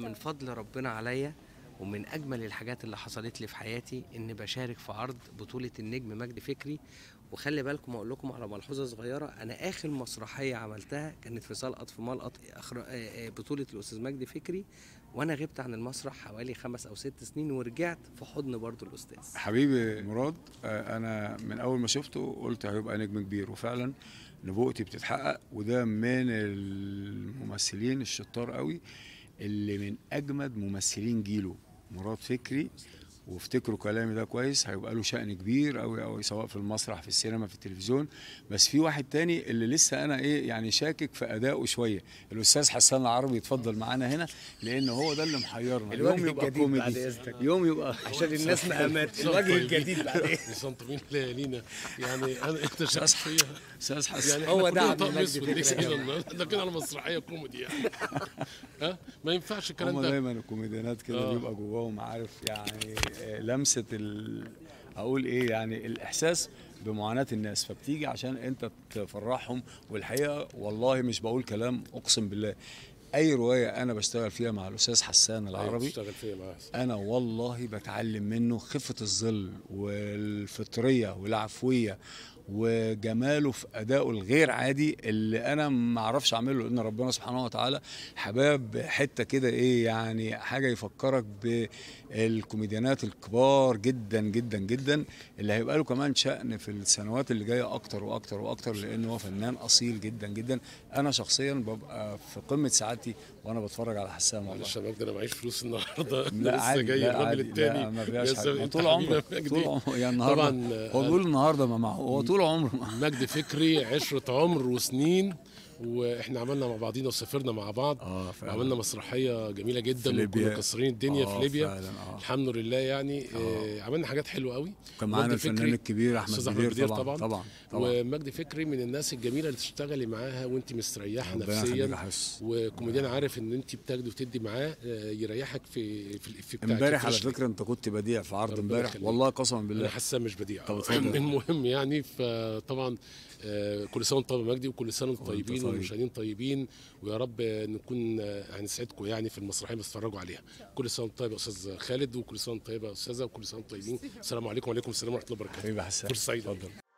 من فضل ربنا عليا ومن اجمل الحاجات اللي حصلت لي في حياتي ان بشارك في عرض بطوله النجم مجدي فكري وخلي بالكم اقول لكم على ملحوظه صغيره انا اخر مسرحيه عملتها كانت في سلقط في ملقط أخر... آه، آه، بطوله الاستاذ مجدي فكري وانا غبت عن المسرح حوالي خمس او ست سنين ورجعت في حضن برضو الاستاذ حبيبي مراد آه، انا من اول ما شفته قلت هيبقى نجم كبير وفعلا نبوءتي بتتحقق وده من الممثلين الشطار قوي اللي من اجمد ممثلين جيله مراد فكري وافتكروا كلامي ده كويس هيبقى له شأن كبير قوي قوي سواء في المسرح في السينما في التلفزيون بس في واحد تاني اللي لسه انا ايه يعني شاكك في ادائه شويه الاستاذ حسان العربي يتفضل معانا هنا لان هو ده اللي محيرنا يوم يبقى كوميدي يوم يبقى عشان الناس مقامات الوجه الجديد بعدين نظام طويل ليالينا يعني انا انت شخصيه استاذ حسان يعني هو هو ده ده عبد طقم المجيد اسود فكري لسه كده. كده النهارده ده كده على مسرحيه كوميدي يعني ها ما ينفعش الكلام هم ده دايما الكوميديانات كده آه. بيبقى جواهم عارف يعني آه، لمسه ال... اقول ايه يعني الاحساس بمعاناه الناس فبتيجي عشان انت تفرحهم والحقيقه والله مش بقول كلام اقسم بالله اي روايه انا بشتغل فيها مع الاستاذ حسان العربي اشتغل فيا معاه انا والله بتعلم منه خفه الظل والفطريه والعفويه وجماله في ادائه الغير عادي اللي انا ما اعرفش اعمله لان ربنا سبحانه وتعالى حباب حته كده ايه يعني حاجه يفكرك بالكوميديانات الكبار جدا جدا جدا اللي هيبقى له كمان شأن في السنوات اللي جايه اكتر واكتر واكتر لان هو فنان اصيل جدا جدا انا شخصيا ببقى في قمه سعادتي وانا بتفرج على حسان والله معلش يا مجدي انا معيش فلوس النهارده أنا لا لسه عادي جاي لا الراجل عادي التاني لا ما فيهاش يا حاجه زلمة، ما أنت طول حبيبي عمره يا مجدي. طول عمره يا النهارده طبعا هو بيقول النهارده ما معه هو طول عمره معه مجدي فكري عشرة عمر وسنين واحنا عملنا مع بعضينا وسافرنا مع بعض اه فعلا وعملنا مسرحيه جميله في جدا ليبيا. وكنا مكسرين الدنيا آه، في ليبيا فعلا اه الحمد لله يعني آه عملنا حاجات حلوه قوي كان معانا مجدي الفنان فكري، الكبير احمد أستاذ بدير, بدير طبعا طبعا, طبعا طبعا ومجدي فكري من الناس الجميله اللي تشتغلي معاها وانت مستريحه ربنا يخليك يا نفسيا حس وكوميديان عارف ان انت بتاخدي وتدي معاه آه، يريحك في في الافيه بتاعك امبارح على الفريش. فكره انت كنت بديع في عرض ربنا امبارح يخليك. والله قسما انا بالله حاسه مش بديع طب اتفضل. المهم يعني فطبعا آه، كل سنه وانت طيب يا مجدي وكل سنه وانتم وأنت طيبين طيب. والمشاهدين طيبين ويا رب آه، نكون آه، هنسعدكم يعني في المسرحيه اللي بتتفرجوا عليها كل سنه وانت طيب يا استاذ خالد وكل سنه وانت طيبه يا استاذه وكل سنه وانتم طيبين السلام عليكم وعليكم السلام ورحمه الله وبركاته حبيبي حسان فرصه سعيده اتفضل